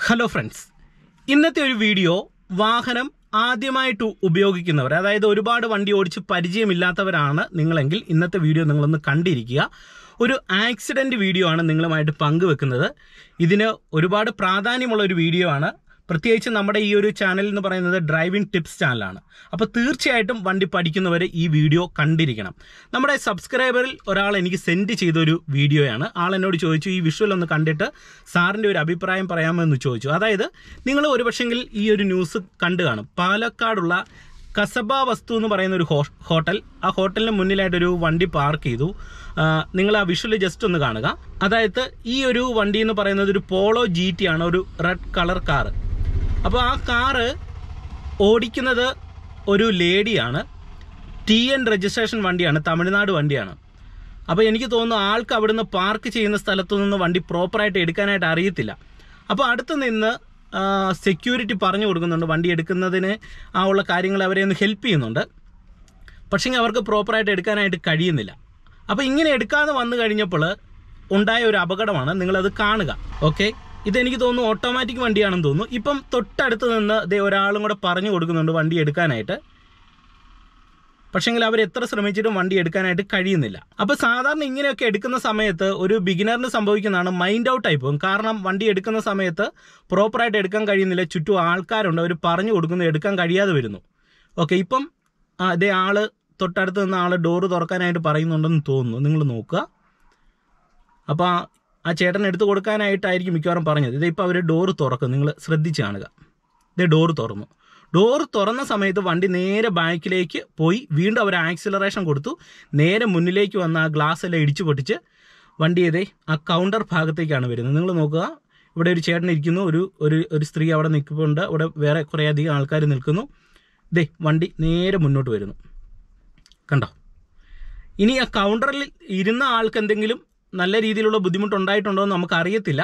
hello friends ഇന്നത്തെ ഒരു video വാഹനം ആദ്യമായിട്ട് ഉപയോഗിക്കുന്നവർ അതായത് ഒരുപാട് വണ്ടി ഓടിച്ച് പരിചയമില്ലാത്തവരാണ് നിങ്ങളെങ്കിൽ ഇന്നത്തെ വീഡിയോ നിങ്ങളൊന്ന് കണ്ടിരിക്കുക ഒരു ആക്സിഡൻറ്റ് വീഡിയോ ആണ് നിങ്ങളുമായിട്ട് പങ്കുവെക്കുന്നത് ഇതിന് ഒരുപാട് പ്രാധാന്യമുള്ള ഒരു വീഡിയോ ആണ് പ്രത്യേകിച്ച് നമ്മുടെ ഈ ഒരു ചാനൽ എന്ന് പറയുന്നത് ഡ്രൈവിംഗ് ടിപ്സ് ചാനലാണ് അപ്പോൾ തീർച്ചയായിട്ടും വണ്ടി പഠിക്കുന്നവർ ഈ വീഡിയോ കണ്ടിരിക്കണം നമ്മുടെ സബ്സ്ക്രൈബറിൽ ഒരാൾ എനിക്ക് സെൻഡ് ചെയ്തൊരു വീഡിയോയാണ് ആൾ എന്നോട് ചോദിച്ചു ഈ വിഷ്വൽ ഒന്ന് കണ്ടിട്ട് സാറിൻ്റെ ഒരു അഭിപ്രായം പറയാമോ എന്ന് ചോദിച്ചു അതായത് നിങ്ങൾ ഒരുപക്ഷെങ്കിൽ ഈ ഒരു ന്യൂസ് കണ്ടു കാണും പാലക്കാടുള്ള കസബ വസ്തു എന്ന് പറയുന്ന ഒരു ഹോ- ഹോട്ടൽ ആ ഹോട്ടലിന് മുന്നിലായിട്ടൊരു വണ്ടി പാർക്ക് ചെയ്തു ആ, നിങ്ങൾ ആ വിഷ്വൽ ജസ്റ്റ് ഒന്ന് കാണുക അതായത് ഈ ഒരു വണ്ടി എന്ന് പറയുന്നത് ഒരു പോളോ ജി ടി ആണ് ഒരു റെഡ് കളർ കാറ് അപ്പോൾ ആ കാറ് ഓടിക്കുന്നത് ഒരു ലേഡിയാണ് ടി എൻ രജിസ്ട്രേഷൻ വണ്ടിയാണ് തമിഴ്നാട് വണ്ടിയാണ് അപ്പോൾ എനിക്ക് തോന്നുന്നു ആൾക്ക് അവിടുന്ന് പാർക്ക് ചെയ്യുന്ന സ്ഥലത്തു നിന്ന് വണ്ടി പ്രോപ്പറായിട്ട് എടുക്കാനായിട്ട് അറിയത്തില്ല അപ്പോൾ അടുത്ത് നിന്ന് സെക്യൂരിറ്റി പറഞ്ഞു കൊടുക്കുന്നുണ്ട് വണ്ടി എടുക്കുന്നതിന് ആ ഉള്ള കാര്യങ്ങൾ അവരെ ഒന്ന് ഹെൽപ്പ് ചെയ്യുന്നുണ്ട് പക്ഷേ അവർക്ക് പ്രോപ്പറായിട്ട് എടുക്കാനായിട്ട് കഴിയുന്നില്ല അപ്പോൾ ഇങ്ങനെ എടുക്കാതെ വന്നു കഴിഞ്ഞപ്പോൾ ഉണ്ടായ ഒരു അപകടമാണ് നിങ്ങളത് കാണുക ഓക്കെ ഇതെനിക്ക് തോന്നുന്നു ഓട്ടോമാറ്റിക് വണ്ടിയാണെന്ന് തോന്നുന്നു ഇപ്പം തൊട്ടടുത്ത് നിന്ന് ദേ ഒരാളും കൂടെ പറഞ്ഞു കൊടുക്കുന്നുണ്ട് വണ്ടി എടുക്കാനായിട്ട് പക്ഷെങ്കിൽ അവർ എത്ര ശ്രമിച്ചിട്ടും വണ്ടി എടുക്കാനായിട്ട് കഴിയുന്നില്ല അപ്പോൾ സാധാരണ ഇങ്ങനെയൊക്കെ എടുക്കുന്ന സമയത്ത് ഒരു ബിഗിനറിന് സംഭവിക്കുന്നതാണ് മൈൻഡ് ഔട്ട് ആയി പോകും കാരണം വണ്ടി എടുക്കുന്ന സമയത്ത് പ്രോപ്പറായിട്ട് എടുക്കാൻ കഴിയുന്നില്ല ചുറ്റും ആൾക്കാരുണ്ട് അവർ പറഞ്ഞു കൊടുക്കുന്നു എടുക്കാൻ കഴിയാതെ വരുന്നു ഓക്കെ ഇപ്പം ആ, അതേ ആള് തൊട്ടടുത്ത് നിന്ന് ആള് ഡോറ് തുറക്കാനായിട്ട് പറയുന്നുണ്ടെന്ന് തോന്നുന്നു നിങ്ങൾ നോക്കുക അപ്പോൾ ആ- ആ ചേട്ടൻ എടുത്തു കൊടുക്കാനായിട്ടായിരിക്കും മിക്കവാറും പറഞ്ഞത് ഇതേ ഇപ്പോൾ അവർ ഡോറ് തുറക്കും നിങ്ങൾ ശ്രദ്ധിച്ച് കാണുക ഇതേ ഡോറ് തുറന്നു ഡോറ് തുറന്ന സമയത്ത് വണ്ടി നേരെ ബാക്കിലേക്ക് പോയി വീണ്ടും അവർ ആക്സിലറേഷൻ കൊടുത്തു നേരെ മുന്നിലേക്ക് വന്ന ആ ഗ്ലാസ് എല്ലാം ഇടിച്ചു പൊട്ടിച്ച് വണ്ടി ഇതേ ആ കൗണ്ടർ ഭാഗത്തേക്കാണ് വരുന്നത് നിങ്ങൾ നോക്കുക ഇവിടെ ഒരു ചേട്ടൻ ഇരിക്കുന്നു ഒരു ഒരു ഒരു സ്ത്രീ അവിടെ നിൽക്കുന്നുണ്ട് അവിടെ വേറെ കുറേ അധികം ആൾക്കാർ നിൽക്കുന്നു ദേ വണ്ടി നേരെ മുന്നോട്ട് വരുന്നു കണ്ടോ ഇനി ആ കൗണ്ടറിൽ ഇരുന്ന ആൾക്ക് എന്തെങ്കിലും നല്ല രീതിയിലുള്ള ബുദ്ധിമുട്ടുണ്ടായിട്ടുണ്ടോ എന്ന് നമുക്ക് അറിയത്തില്ല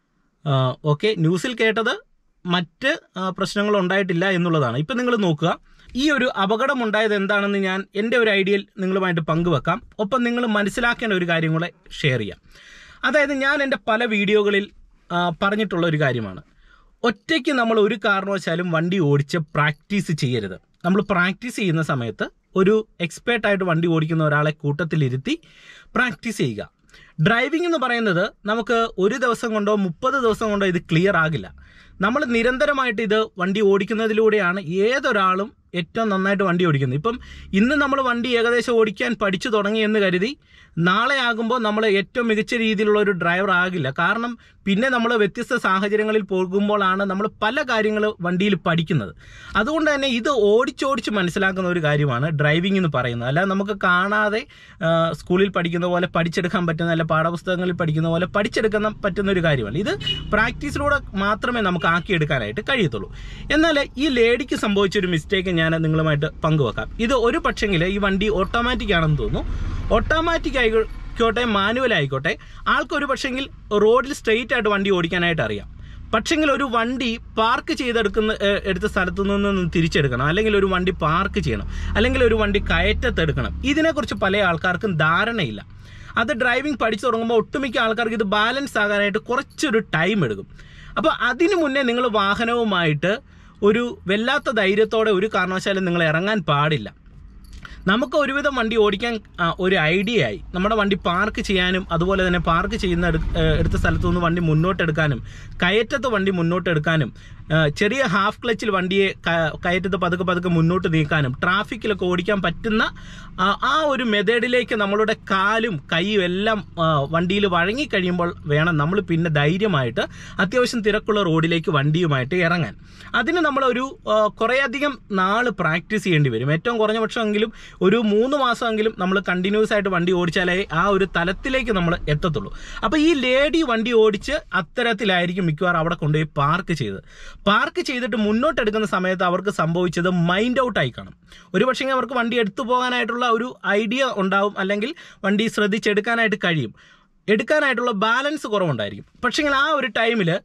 ഓക്കെ ന്യൂസിൽ കേട്ടത് മറ്റ് ആ, പ്രശ്നങ്ങൾ ഉണ്ടായിട്ടില്ല എന്നുള്ളതാണ് ഇപ്പം നിങ്ങൾ നോക്കുക ഈ ഒരു അപകടം ഉണ്ടായത് എന്താണെന്ന് ഞാൻ എൻ്റെ ഒരു ഐഡിയയിൽ നിങ്ങളുമായിട്ട് പങ്കുവെക്കാം ഒപ്പം നിങ്ങൾ മനസ്സിലാക്കേണ്ട ഒരു കാര്യം കൂടെ ഷെയർ ചെയ്യാം അതായത് ഞാൻ എൻ്റെ പല വീഡിയോകളിൽ ആ, പറഞ്ഞിട്ടുള്ള ഒരു കാര്യമാണ് ഒറ്റയ്ക്ക് നമ്മൾ ഒരു കാരണവശാലും വണ്ടി ഓടിച്ച് പ്രാക്ടീസ് ചെയ്യരുത് നമ്മൾ പ്രാക്ടീസ് ചെയ്യുന്ന സമയത്ത് ഒരു എക്സ്പേർട്ടായിട്ട് വണ്ടി ഓടിക്കുന്ന ഒരാളെ കൂട്ടത്തിലിരുത്തി പ്രാക്ടീസ് ചെയ്യുക ഡ്രൈവിംഗ് എന്ന് പറയുന്നത് നമുക്ക് ഒരു ദിവസം കൊണ്ടോ മുപ്പത് ദിവസം കൊണ്ടോ ഇത് ക്ലിയർ ആകില്ല നമ്മൾ നിരന്തരമായിട്ട് ഇത് വണ്ടി ഓടിക്കുന്നതിലൂടെയാണ് ഏതൊരാളും ഏറ്റവും നന്നായിട്ട് വണ്ടി ഓടിക്കുന്നത് ഇപ്പം ഇന്ന് നമ്മൾ വണ്ടി ഏകദേശം ഓടിക്കാൻ പഠിച്ചു തുടങ്ങി എന്ന് കരുതി നാളെ ആകുമ്പോൾ നമ്മൾ ഏറ്റവും മികച്ച രീതിയിലുള്ള ഒരു ഡ്രൈവർ ആകില്ല കാരണം പിന്നെ നമ്മൾ വ്യത്യസ്ത സാഹചര്യങ്ങളിൽ പോകുമ്പോഴാണ് നമ്മൾ പല കാര്യങ്ങൾ വണ്ടിയിൽ പഠിക്കുന്നത് അതുകൊണ്ട് തന്നെ ഇത് ഓടിച്ചോടിച്ച് മനസ്സിലാക്കുന്ന ഒരു കാര്യമാണ് ഡ്രൈവിംഗ് എന്ന് പറയുന്നത് അല്ലാതെ നമുക്ക് കാണാതെ ആ, സ്കൂളിൽ പഠിക്കുന്ന പോലെ പഠിച്ചെടുക്കാൻ പറ്റുന്ന അല്ല പാഠപുസ്തകങ്ങളിൽ പഠിക്കുന്ന പോലെ പഠിച്ചെടുക്കുന്ന പറ്റുന്ന ഒരു കാര്യമല്ല ഇത് പ്രാക്ടീസിലൂടെ മാത്രമേ നമുക്ക് ആക്കിയെടുക്കാനായിട്ട് കഴിയത്തുള്ളൂ എന്നാൽ ഈ ലേഡിക്ക് സംഭവിച്ച ഒരു മിസ്റ്റേക്ക് ഞാൻ നിങ്ങളുമായിട്ട് പങ്കുവെക്കാം ഇത് ഒരു പക്ഷെങ്കിൽ ഈ വണ്ടി ഓട്ടോമാറ്റിക് ആണെന്ന് തോന്നുന്നു ഓട്ടോമാറ്റിക് ആയിക്കോട്ടെ മാനുവൽ ആയിക്കോട്ടെ ആൾക്കൊരു പക്ഷെങ്കിൽ റോഡിൽ സ്ട്രെയിറ്റ് ആയിട്ട് വണ്ടി ഓടിക്കാനായിട്ട് അറിയാം പക്ഷെങ്കിൽ ഒരു വണ്ടി പാർക്ക് ചെയ്തെടുക്കുന്ന ഏഹ്, എടുത്ത സ്ഥലത്തു നിന്ന് തിരിച്ചെടുക്കണം അല്ലെങ്കിൽ ഒരു വണ്ടി പാർക്ക് ചെയ്യണം അല്ലെങ്കിൽ ഒരു വണ്ടി കയറ്റത്തെടുക്കണം ഇതിനെക്കുറിച്ച് പല ആൾക്കാർക്കും ധാരണയില്ല അത് ഡ്രൈവിംഗ് പഠിച്ചു തുടങ്ങുമ്പോൾ ഒട്ടുമിക്ക ആൾക്കാർക്ക് ഇത് ബാലൻസ് ആകാനായിട്ട് കുറച്ചൊരു ടൈം എടുക്കും അപ്പോൾ അതിനു മുന്നേ നിങ്ങൾ വാഹനവുമായിട്ട് ഒരു വല്ലാത്ത ധൈര്യത്തോടെ ഒരു കാരണവശാലും നിങ്ങൾ ഇറങ്ങാൻ പാടില്ല നമുക്ക് ഒരുവിധം വണ്ടി ഓടിക്കാൻ ആ, ഒരു ഐഡിയ ആയി നമ്മുടെ വണ്ടി പാർക്ക് ചെയ്യാനും അതുപോലെ തന്നെ പാർക്ക് ചെയ്യുന്ന എടു- ഏഹ് എടുത്ത സ്ഥലത്തു നിന്ന് വണ്ടി മുന്നോട്ടെടുക്കാനും കയറ്റത്ത് വണ്ടി മുന്നോട്ടെടുക്കാനും ഏഹ് ചെറിയ ഹാഫ് ക്ലച്ചിൽ വണ്ടിയെ ക- കയറ്റത്ത് പതുക്കെ പതുക്കെ മുന്നോട്ട് നീക്കാനും ട്രാഫിക്കിലൊക്കെ ഓടിക്കാൻ പറ്റുന്ന ആ, ആ ഒരു മെത്തേഡിലേക്ക് നമ്മളുടെ കാലും കൈയും എല്ലാം വണ്ടിയിൽ വഴങ്ങി കഴിയുമ്പോൾ വേണം നമ്മൾ പിന്നെ ധൈര്യമായിട്ട് അത്യാവശ്യം തിരക്കുള്ള റോഡിലേക്ക് വണ്ടിയുമായിട്ട് ഇറങ്ങാൻ അതിന് നമ്മളൊരു ആ, കുറേയധികം നാള് പ്രാക്ടീസ് ചെയ്യേണ്ടി വരും ഏറ്റവും കുറഞ്ഞ പക്ഷമെങ്കിലും ഒരു മൂന്ന് മാസമെങ്കിലും നമ്മൾ കണ്ടിന്യൂസ് ആയിട്ട് വണ്ടി ഓടിച്ചാലേ ആ ഒരു തലത്തിലേക്ക് നമ്മൾ എത്തത്തുള്ളൂ അപ്പോൾ ഈ ലേഡി വണ്ടി ഓടിച്ച് അത്തരത്തിലായിരിക്കും മിക്കവാറും അവിടെ കൊണ്ടുപോയി പാർക്ക് ചെയ്തത് പാർക്ക് ചെയ്തിട്ട് മുന്നോട്ട് എടുക്കുന്ന സമയത്ത് അവർക്ക് സംഭവിച്ചത് മൈൻഡ് ഔട്ട് ആയി കാണും ഒരു പക്ഷേ അവർക്ക് വണ്ടി എടുത്തു പോകാനായിട്ടുള്ള ഒരു ഐഡിയ ഉണ്ടാവും അല്ലെങ്കിൽ വണ്ടി ശ്രദ്ധിച്ചെടുക്കാനായിട്ട് കഴിയും എടുക്കാനായിട്ടുള്ള ബാലൻസ് കുറവുണ്ടായിരിക്കും പക്ഷേ ആ ഒരു ടൈമിൽ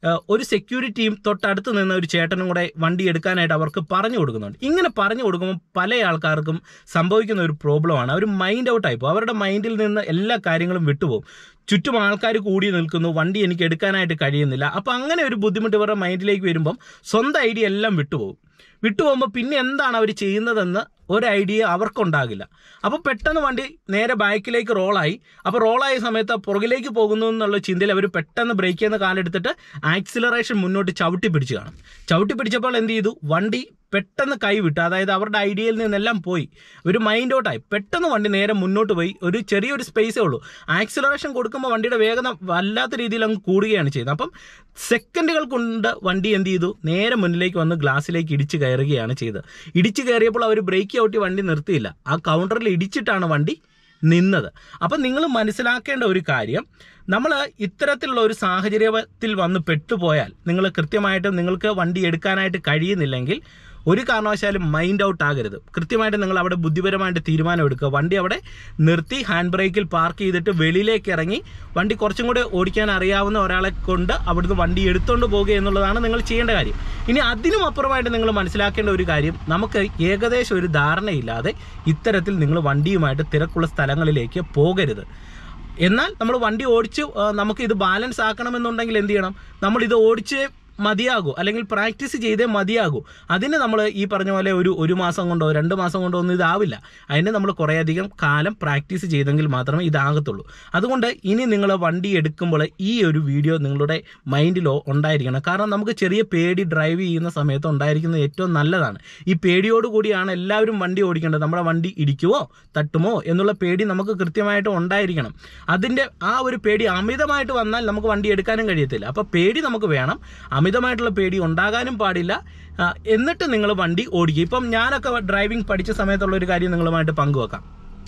ഏഹ്, ഒരു സെക്യൂരിറ്റിയും തൊട്ടടുത്ത് നിന്ന ഒരു ചേട്ടനും കൂടെ വണ്ടി എടുക്കാനായിട്ട് അവർക്ക് പറഞ്ഞു കൊടുക്കുന്നുണ്ട് ഇങ്ങനെ പറഞ്ഞു കൊടുക്കുമ്പോൾ പല ആൾക്കാർക്കും സംഭവിക്കുന്ന ഒരു പ്രോബ്ലമാണ് അവർ മൈൻഡ് ഔട്ട് ആയിപ്പോൾ അവരുടെ മൈൻഡിൽ നിന്ന് എല്ലാ കാര്യങ്ങളും വിട്ടുപോകും ചുറ്റും ആൾക്കാർ കൂടി നിൽക്കുന്നു വണ്ടി എനിക്ക് എടുക്കാനായിട്ട് കഴിയുന്നില്ല അപ്പോൾ അങ്ങനെ ഒരു ബുദ്ധിമുട്ട് ഇവരുടെ മൈൻഡിലേക്ക് വരുമ്പം സ്വന്തം ഐഡിയ എല്ലാം വിട്ടുപോകും വിട്ടുപോകുമ്പോൾ പിന്നെ എന്താണ് അവർ ചെയ്യുന്നതെന്ന് ഒരു ഐഡിയ അവർക്കുണ്ടാകില്ല അപ്പോൾ പെട്ടെന്ന് വണ്ടി നേരെ ബാക്കിലേക്ക് റോളായി അപ്പോൾ റോളായ സമയത്ത് പുറകിലേക്ക് പോകുന്നു എന്നുള്ള ചിന്തയിൽ അവർ പെട്ടെന്ന് ബ്രേക്ക് ചെയ്യുന്ന കാലെടുത്തിട്ട് ആക്സിലറേഷൻ മുന്നോട്ട് ചവിട്ടി പിടിച്ച് കാണും ചവിട്ടി പിടിച്ചപ്പോൾ എന്ത് ചെയ്തു വണ്ടി പെട്ടെന്ന് കൈവിട്ടു അതായത് അവരുടെ ഐഡിയയിൽ നിന്നെല്ലാം പോയി ഒരു മൈൻഡ് ഔട്ടായി പെട്ടെന്ന് വണ്ടി നേരെ മുന്നോട്ട് പോയി ഒരു ചെറിയൊരു സ്പേസേ ഉള്ളൂ ആക്സിലറേഷൻ കൊടുക്കുമ്പോൾ വണ്ടിയുടെ വേഗത വല്ലാത്ത രീതിയിൽ അങ്ങ് കൂടുകയാണ് ചെയ്യുന്നത് അപ്പം സെക്കൻഡുകൾ കൊണ്ട് വണ്ടി എന്ത് ചെയ്തു നേരെ മുന്നിലേക്ക് വന്ന് ഗ്ലാസ്സിലേക്ക് ഇടിച്ച് കയറുകയാണ് ചെയ്തത് ഇടിച്ച് കയറിയപ്പോൾ അവർ ബ്രേക്ക് ഔട്ടി വണ്ടി നിർത്തിയില്ല ആ കൗണ്ടറിൽ ഇടിച്ചിട്ടാണ് വണ്ടി നിന്നത് അപ്പം നിങ്ങൾ മനസ്സിലാക്കേണ്ട ഒരു കാര്യം നമ്മൾ ഇത്തരത്തിലുള്ള ഒരു സാഹചര്യത്തിൽ വന്ന് പെട്ടുപോയാൽ നിങ്ങൾ കൃത്യമായിട്ട് നിങ്ങൾക്ക് വണ്ടി എടുക്കാനായിട്ട് കഴിയുന്നില്ലെങ്കിൽ ഒരു കാരണവശാലും മൈൻഡ് ഔട്ട് ആകരുത് കൃത്യമായിട്ട് നിങ്ങൾ അവിടെ ബുദ്ധിപരമായിട്ട് തീരുമാനം എടുക്കുക വണ്ടി അവിടെ നിർത്തി ഹാൻഡ് ബ്രേക്കിൽ പാർക്ക് ചെയ്തിട്ട് വെളിയിലേക്ക് ഇറങ്ങി വണ്ടി കുറച്ചും കൂടെ ഓടിക്കാൻ അറിയാവുന്ന ഒരാളെ കൊണ്ട് അവിടുന്ന് വണ്ടി എടുത്തുകൊണ്ട് പോകുക എന്നുള്ളതാണ് നിങ്ങൾ ചെയ്യേണ്ട കാര്യം ഇനി അതിനും അപ്പുറമായിട്ട് നിങ്ങൾ മനസ്സിലാക്കേണ്ട ഒരു കാര്യം നമുക്ക് ഏകദേശം ഒരു ധാരണയില്ലാതെ ഇത്തരത്തിൽ നിങ്ങൾ വണ്ടിയുമായിട്ട് തിരക്കുള്ള സ്ഥലങ്ങളിലേക്ക് പോകരുത് എന്നാൽ നമ്മൾ വണ്ടി ഓടിച്ച് ആ, നമുക്ക് ഇത് ബാലൻസ് ആക്കണമെന്നുണ്ടെങ്കിൽ എന്ത് ചെയ്യണം നമ്മൾ ഇത് ഓടിച്ച് മതിയാകൂ അല്ലെങ്കിൽ പ്രാക്ടീസ് ചെയ്തേ മതിയാകൂ അതിന് നമ്മൾ ഈ പറഞ്ഞ പോലെ ഒരു ഒരു മാസം കൊണ്ടോ രണ്ട് മാസം കൊണ്ടോ ഒന്നും ഇതാവില്ല അതിന് നമ്മൾ കുറേയധികം കാലം പ്രാക്ടീസ് ചെയ്തെങ്കിൽ മാത്രമേ ഇതാകത്തുള്ളൂ അതുകൊണ്ട് ഇനി നിങ്ങൾ വണ്ടി എടുക്കുമ്പോൾ ഈ ഒരു വീഡിയോ നിങ്ങളുടെ മൈൻഡിലോ ഉണ്ടായിരിക്കണം കാരണം നമുക്ക് ചെറിയ പേടി ഡ്രൈവ് ചെയ്യുന്ന സമയത്ത് ഉണ്ടായിരിക്കുന്നത് ഏറ്റവും നല്ലതാണ് ഈ പേടിയോട് കൂടിയാണ് എല്ലാവരും വണ്ടി ഓടിക്കേണ്ടത് നമ്മുടെ വണ്ടി ഇടിക്കുമോ തട്ടുമോ എന്നുള്ള പേടി നമുക്ക് കൃത്യമായിട്ട് ഉണ്ടായിരിക്കണം അതിൻ്റെ ആ ഒരു പേടി അമിതമായിട്ട് വന്നാൽ നമുക്ക് വണ്ടി എടുക്കാനും കഴിയത്തില്ല അപ്പോൾ പേടി നമുക്ക് വേണം അമിതമായിട്ടുള്ള പേടി ഉണ്ടാകാനും പാടില്ല ആ, എന്നിട്ട് നിങ്ങൾ വണ്ടി ഓടിക്കുക ഇപ്പം ഞാനൊക്കെ ഡ്രൈവിംഗ് പഠിച്ച സമയത്തുള്ള ഒരു കാര്യം നിങ്ങളുമായിട്ട് പങ്കുവെക്കാം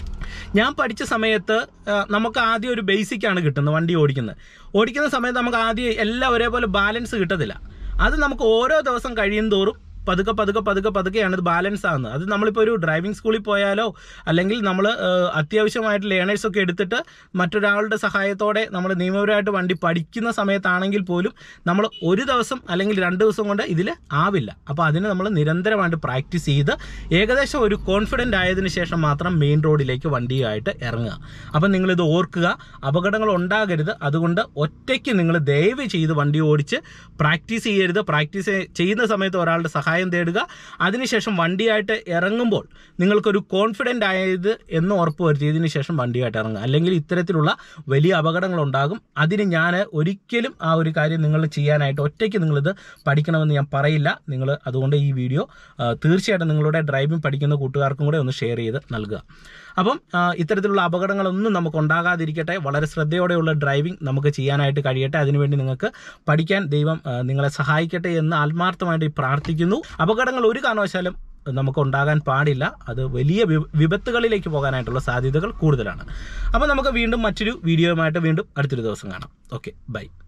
ഞാൻ പഠിച്ച സമയത്ത് ആ, നമുക്ക് ആദ്യം ഒരു ബേസിക് ആണ് കിട്ടുന്നത് വണ്ടി ഓടിക്കുന്നത് ഓടിക്കുന്ന സമയത്ത് നമുക്ക് ആദ്യം എല്ലാം ഒരേപോലെ ബാലൻസ് കിട്ടത്തില്ല അത് നമുക്ക് ഓരോ ദിവസം കഴിയും തോറും പതുക്കെ പതുക്കെ പതുക്കെ പതുക്കെയാണ് ഇത് ബാലൻസ് ആകുന്നത് അത് നമ്മളിപ്പോൾ ഒരു ഡ്രൈവിംഗ് സ്കൂളിൽ പോയാലോ അല്ലെങ്കിൽ നമ്മൾ അത്യാവശ്യമായിട്ട് ലേണേഴ്സ് ഒക്കെ എടുത്തിട്ട് മറ്റൊരാളുടെ സഹായത്തോടെ നമ്മൾ നിയമപരമായിട്ട് വണ്ടി പഠിക്കുന്ന സമയത്താണെങ്കിൽ പോലും നമ്മൾ ഒരു ദിവസം അല്ലെങ്കിൽ രണ്ട് ദിവസം കൊണ്ട് ഇതിൽ ആവില്ല അപ്പോൾ അതിന് നമ്മൾ നിരന്തരമായിട്ട് പ്രാക്ടീസ് ചെയ്ത് ഏകദേശം ഒരു കോൺഫിഡൻ്റ് ആയതിനു ശേഷം മാത്രം മെയിൻ റോഡിലേക്ക് വണ്ടിയായിട്ട് ഇറങ്ങുക അപ്പം നിങ്ങളിത് ഓർക്കുക അപകടങ്ങൾ ഉണ്ടാകരുത് അതുകൊണ്ട് ഒറ്റയ്ക്ക് നിങ്ങൾ ദയവ് ചെയ്ത് വണ്ടി ഓടിച്ച് പ്രാക്ടീസ് ചെയ്യരുത് പ്രാക്ടീസ് ചെയ്യുന്ന സമയത്ത് ഒരാളുടെ സഹായം തേടുക അതിനുശേഷം വണ്ടിയായിട്ട് ഇറങ്ങുമ്പോൾ നിങ്ങൾക്കൊരു കോൺഫിഡൻ്റ് ആയത് എന്ന് ഉറപ്പ് വരുത്തിയതിന് ശേഷം വണ്ടിയായിട്ട് ഇറങ്ങുക അല്ലെങ്കിൽ ഇത്തരത്തിലുള്ള വലിയ അപകടങ്ങൾ ഉണ്ടാകും അതിന് ഞാൻ ഒരിക്കലും ആ ഒരു കാര്യം നിങ്ങൾ ചെയ്യാനായിട്ട് ഒറ്റയ്ക്ക് നിങ്ങളിത് പഠിക്കണമെന്ന് ഞാൻ പറയില്ല നിങ്ങൾ അതുകൊണ്ട് ഈ വീഡിയോ ആ, തീർച്ചയായിട്ടും നിങ്ങളുടെ ഡ്രൈവിംഗ് പഠിക്കുന്ന കൂട്ടുകാർക്കും കൂടെ ഒന്ന് ഷെയർ ചെയ്ത് നൽകുക അപ്പം ആ, ഇത്തരത്തിലുള്ള അപകടങ്ങളൊന്നും നമുക്ക് ഉണ്ടാകാതിരിക്കട്ടെ വളരെ ശ്രദ്ധയോടെയുള്ള ഡ്രൈവിംഗ് നമുക്ക് ചെയ്യാനായിട്ട് കഴിയട്ടെ അതിനുവേണ്ടി നിങ്ങൾക്ക് പഠിക്കാൻ ദൈവം ആ, നിങ്ങളെ സഹായിക്കട്ടെ എന്ന് ആത്മാർത്ഥമായിട്ട് പ്രാർത്ഥിക്കുന്നു അപകടങ്ങൾ ഒരു കാരണവശാലും നമുക്ക് ഉണ്ടാകാൻ പാടില്ല അത് വലിയ വി- വിപത്തുകളിലേക്ക് പോകാനായിട്ടുള്ള സാധ്യതകൾ കൂടുതലാണ് അപ്പോൾ നമുക്ക് വീണ്ടും മറ്റൊരു വീഡിയോയുമായിട്ട് വീണ്ടും അടുത്തൊരു ദിവസം കാണാം ഓക്കെ ബൈ